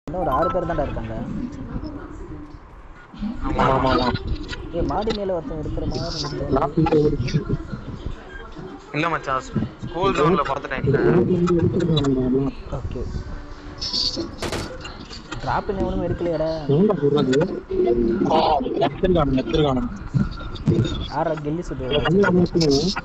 இன்னும் ஒரு ஆறு பேர் தான்டா இருக்காங்க ஆமா ஆமா ஆமா ஏய் மாடி மேல ஒருத்தன் இருக்கிற மாதிரி இருக்கு. இல்ல மச்சான் ஸ்கூல் ஜோன்ல பார்த்துட்டேன் ஓகே டிராப் எவனும் இருக்கலையாடா ஆறா கெல்லி சுட்டு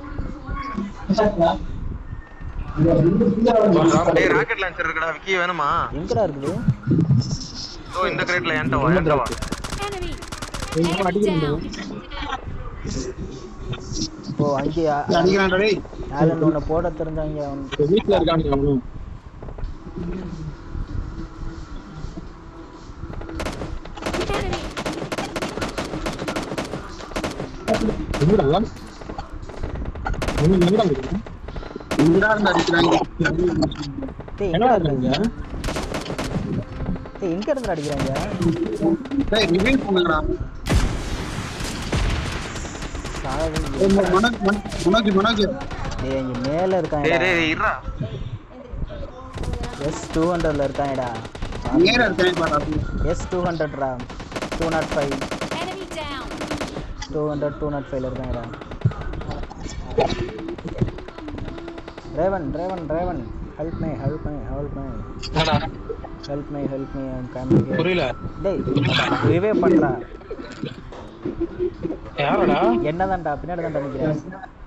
டேய் ராக்கெட் லான்ச்சர் இருக்குடா விக்கி வேணுமா எங்கடா இருக்குது ஓ இந்த கிரேட்ல என்கிட்ட வா என்கிட்ட வா Enemy. Enemy down. ஓ அங்கே அடிக்கிறான்டா டேய் ஆலன் உன்னை போட தெரிஞ்சாங்க அவன் வீட்ல இருக்கானுங்க அவனும் Enemy. என்னடா அவனும் எங்கடா இருக்கான் இங்கடா இருந்து அடிக்கிறாங்க டேய் என்னடா எங்கடா இருக்காங்க இருக்காங்க டேய் எங்க இருந்து அடிக்கிறாங்க டேய் ரிவீல் பண்ணுங்கடா சாவி ஏய், மொ- மனோஜ் மனோஜ், மனோஜ் மனோஜ் டேய் இங்க மேல டேய் இருக்காங்கடா டேய் டேய், இருடா எஸ் டூ ஹண்ட்ரட்ல இருக்காங்கடா நேரா இருக்கேன் பாரு அப்படி. எஸ் டூ ஹண்ட்ரட்ரா two nought five Enemy down. Two hundred two nought ஃபைவ்ல இருக்காங்கடா Raven Raven Raven help my help my help my help my help my coming புரியல டேய் ரிவே பண்றா யாரடா என்னதான்டா பின்னாடி தான்டா நிக்கிறேன்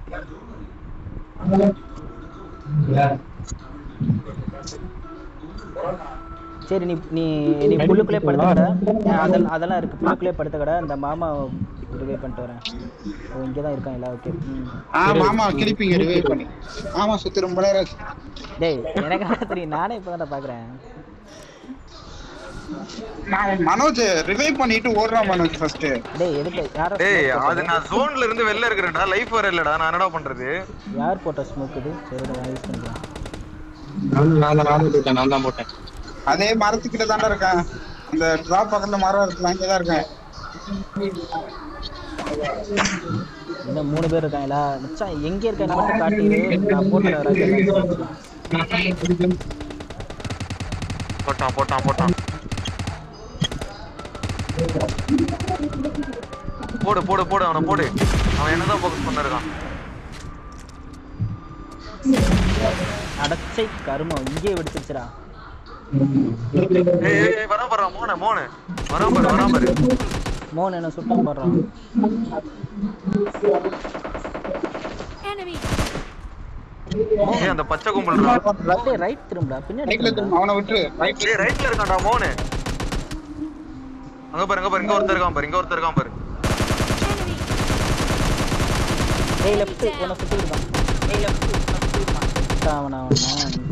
சரி நீ நீ நீ புல்லுக்குள்ளே படுத்துக்கடா ஏன் அதெல்லாம் அதெல்லாம் இருக்கு புல்லுக்குள்ளே படுத்துக்கடா இந்த மாமா ரிவே பண்ணிட்டு வரேன் ஓ இங்கே தான் இருக்காங்களா ஓகே ம் ஆ மாமா கிளிப்பிங்க ரிவைவ் பண்ணி ஆமா சுத்தி ரொம்ப நேரம் ஆச்சு. டேய் எனக்கு என்ன தெரியும் நானே இப்போ தான் பார்க்குறேன் நான் மனோஜ் ரிவைவ் பண்ணிட்டு ஓடுறான் மனோஜ் ஃபர்ஸ்ட் டேய் எதுக்கு யாரோ டேய் smoke அது போட்டது? நான் ஜோன்ல இருந்து வெளில இருக்கிறேன்டா லைஃப் வர இல்லடா நான் என்னடா பண்றது யார் போட்ட ஸ்மோக் இது சரி நான் யூஸ் பண்ணுறேன் நான் தான் நான் போட்டேன் நான் தான் போட்டேன் அதே மரத்துக்கிட்ட தாண்டா இருக்கேன் அந்த டிராப் பக்கத்துல மரம் இருக்குல்ல அங்கே தான் இருக்கேன் இன்னும் மூணு பேர் இருக்காங்களா மச்சான் எங்கே இருக்காங்க மட்டும் காட்டிடு நான் போட்டு போட்டான் போட்டான் போட்டான் போடு போடு போடு அவனை போடு அவன் என்னதான் ஃபோக்கஸ் பண்ணிருக்கான் அடச்சை கருமம் இங்கே வெடிச்சிருச்சுடா ஏய் ஏய், ஏய் வரா பாரு மோன மோன வரா பாரு வரா பாரு மோன் என்ன சுத்தம் போடுறான் Enemy. ஏய் அந்த பச்சை கும்பல்டா டேய் ரைட் திரும்புடா பின்னாடி ரைட்ல திரும்புடா. திரும்ப அவனை விட்டு ரைட் ஏய் ரைட்ல இருக்கான்டா மோனு அங்க பாரு அங்க பாரு இங்க ஒருத்தர் இருக்கான் பாரு இங்க ஒருத்தர் இருக்கான் பாரு Enemy. டேய் லெஃப்ட் உன்னை சுத்தி இருக்கான் டேய் லெஃப்ட் உன்னை சுத்தி இருக்கான் அவன் அவன்